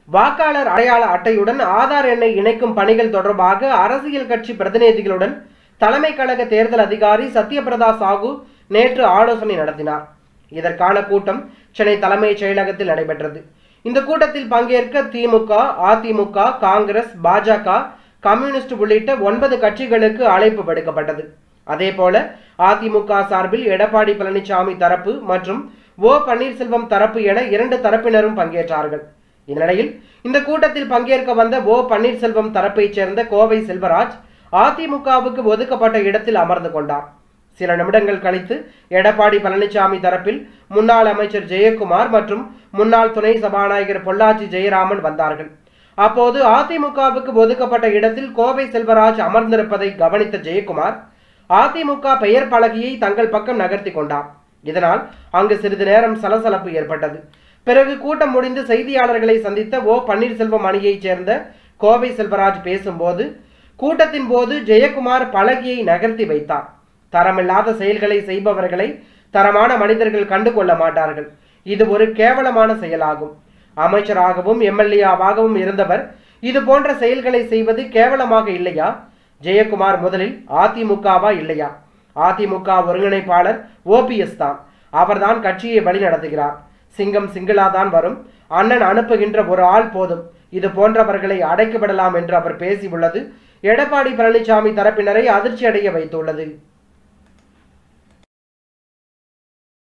வாக்காளர் அடையாள அட்டையுடன் ஆதார் எண்ணை இணைக்கும் பணிகள் தொடர்பாக அரசியல் கட்சி பிரதிநிதிகளுடன் தலைமை கழக தேர்தல் அதிகாரி சத்யபிரதா சாகு நேற்று ஆலோசனை நடத்தினார் இதற்கான கூட்டம் சென்னை தலைமைச் செயலகத்தில் நடைபெற்றது இந்த கூட்டத்தில் பங்கேற்க திமுக அதிமுக காங்கிரஸ் பாஜக கம்யூனிஸ்ட் உள்ளிட்ட ஒன்பது கட்சிகளுக்கு அழைப்பு விடுக்கப்பட்டது அதேபோல அதிமுக சார்பில் எடப்பாடி பழனிசாமி தரப்பு மற்றும் ஓ பன்னீர்செல்வம் தரப்பு என இரண்டு தரப்பினரும் பங்கேற்றார்கள் இந்நிலையில் இந்த கூட்டத்தில் பங்கேற்க வந்த ஓ பன்னீர்செல்வம் தரப்பைச் சேர்ந்த கோவை செல்வராஜ் அதிமுகவுக்கு ஒதுக்கப்பட்ட இடத்தில் அமர்ந்து கொண்டார் சில நிமிடங்கள் கழித்து எடப்பாடி பழனிசாமி தரப்பில் முன்னாள் அமைச்சர் ஜெயக்குமார் மற்றும் முன்னாள் துணை சபாநாயகர் பொள்ளாச்சி ஜெயராமன் வந்தார்கள் அப்போது அதிமுகவுக்கு ஒதுக்கப்பட்ட இடத்தில் கோவை செல்வராஜ் அமர்ந்திருப்பதை கவனித்த ஜெயக்குமார் அதிமுக பெயர் பலகையை தங்கள் பக்கம் நகர்த்தி கொண்டார் இதனால் அங்கு சிறிது நேரம் சலசலப்பு ஏற்பட்டது பிறகு கூட்டம் முடிந்து செய்தியாளர்களை சந்தித்த ஓ பன்னீர்செல்வம் அணியைச் சேர்ந்த கோவை செல்வராஜ் பேசும்போது கூட்டத்தின் போது ஜெயக்குமார் பலகையை நகர்த்தி வைத்தார் தரமில்லாத செயல்களை செய்பவர்களை தரமான மனிதர்கள் கண்டுகொள்ள மாட்டார்கள் இது ஒரு கேவலமான செயலாகும் அமைச்சராகவும் எம்எல்ஏவாகவும் இருந்தவர் இது போன்ற செயல்களை செய்வது கேவலமாக இல்லையா ஜெயக்குமார் முதலில் அதிமுகவா இல்லையா அதிமுக ஒருங்கிணைப்பாளர் ஓபிஎஸ் தான் அவர்தான் கட்சியை வழிநடத்துகிறார் சிங்கம் சிங்களா தான் வரும் அண்ணன் அனுப்புகின்ற ஒரு ஆள் போதும் இது போன்றவர்களை அடைக்க விடலாம் என்று அவர் பேசியுள்ளது எடப்பாடி பழனிசாமி தரப்பினரை அதிர்ச்சி அடைய வைத்துள்ளது